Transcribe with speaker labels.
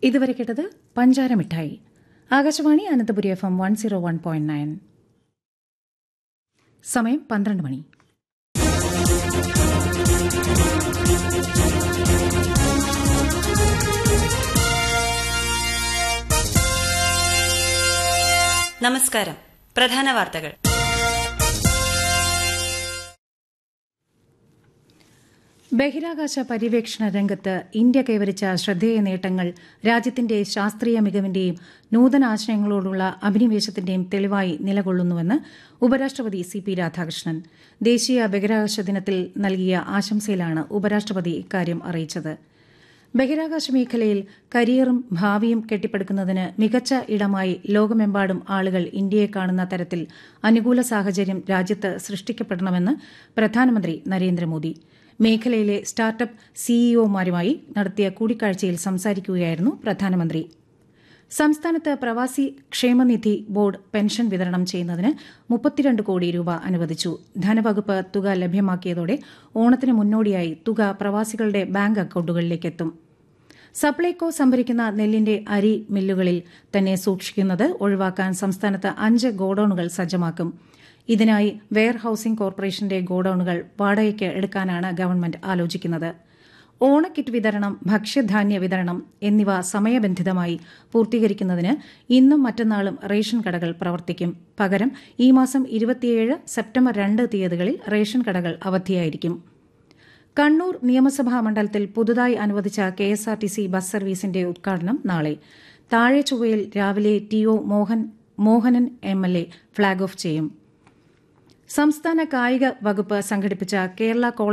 Speaker 1: ഇതുവരെ കേട്ടത് പഞ്ചാര മിഠായി Akashvani Ananthapuri F M one zero one point nine സമയം പന്ത്രണ്ട് മണി
Speaker 2: നമസ്കാരം പ്രധാന വാർത്തകൾ
Speaker 1: ബഹിരാകാശ പര്യവേക്ഷണ രംഗത്ത് ഇന്ത്യ കൈവരിച്ച ശ്രദ്ധേയ നേട്ടങ്ങൾ രാജ്യത്തിന്റെ ശാസ്ത്രീയ മികവിന്റെയും നൂതനാശയങ്ങളോടുള്ള അഭിനിവേശത്തിന്റെയും തെളിവായി നിലകൊള്ളുന്നുവെന്ന് ഉപരാഷ്ട്രപതി സി പി രാധാകൃഷ്ണൻ ദേശീയ ബഹിരാകാശ ദിനത്തിൽ നൽകിയ ആശംസയിലാണ് ഉപരാഷ്ട്രപതി ഇക്കാര്യം അറിയിച്ചത് ബഹിരാകാശ മേഖലയിൽ കരിയറും ഭാവിയും കെട്ടിപ്പടുക്കുന്നതിന് മികച്ച ഇടമായി ലോകമെമ്പാടും ആളുകൾ ഇന്ത്യയെ കാണുന്ന തരത്തിൽ അനുകൂല സാഹചര്യം രാജ്യത്ത് സൃഷ്ടിക്കപ്പെടണമെന്ന് പ്രധാനമന്ത്രി നരേന്ദ്രമോദി മേഖലയിലെ സ്റ്റാർട്ടപ്പ് സിഇഒമാരുമായി നടത്തിയ കൂടിക്കാഴ്ചയിൽ സംസാരിക്കുകയായിരുന്നു പ്രധാനമന്ത്രി സംസ്ഥാനത്ത് പ്രവാസി ക്ഷേമനിധി ബോർഡ് പെൻഷൻ വിതരണം ചെയ്യുന്നതിന് മുപ്പത്തിരണ്ട് കോടി രൂപ അനുവദിച്ചു ധനവകുപ്പ് തുക ലഭ്യമാക്കിയതോടെ ഓണത്തിന് മുന്നോടിയായി തുക പ്രവാസികളുടെ ബാങ്ക് അക്കൌണ്ടുകളിലേക്കെത്തും സപ്ലൈകോ സംഭരിക്കുന്ന നെല്ലിന്റെ അരി മില്ലുകളിൽ തന്നെ സൂക്ഷിക്കുന്നത് ഒഴിവാക്കാൻ സംസ്ഥാനത്ത് അഞ്ച് ഗോഡൌണുകൾ സജ്ജമാക്കും ഇതിനായി വെയർ ഹൌസിംഗ് കോർപ്പറേഷന്റെ ഗോഡൌണുകൾ വാടകയ്ക്ക് എടുക്കാനാണ് ഗവൺമെന്റ് ആലോചിക്കുന്നത് ഓണക്കിറ്റ് വിതരണം ഭക്ഷ്യധാന്യ വിതരണം എന്നിവ സമയബന്ധിതമായി പൂർത്തീകരിക്കുന്നതിന് ഇന്നും മറ്റന്നാളും റേഷൻ കടകൾ പ്രവർത്തിക്കും പകരം ഈ മാസം ഇരുപത്തിയേഴ് സെപ്റ്റംബർ രണ്ട് തീയതികളിൽ റേഷൻ കടകൾ അവധിയായിരിക്കും കണ്ണൂർ നിയമസഭാ മണ്ഡലത്തിൽ പുതുതായി അനുവദിച്ച കെഎസ്ആർടിസി ബസ് സർവീസിന്റെ ഉദ്ഘാടനം നാളെ താഴെ ചൊവ്വയിൽ രാവിലെ T O Mohan Mohanan M L A flag off ചെയ്യും സംസ്ഥാന കായിക വകുപ്പ് സംഘടിപ്പിച്ച കേരള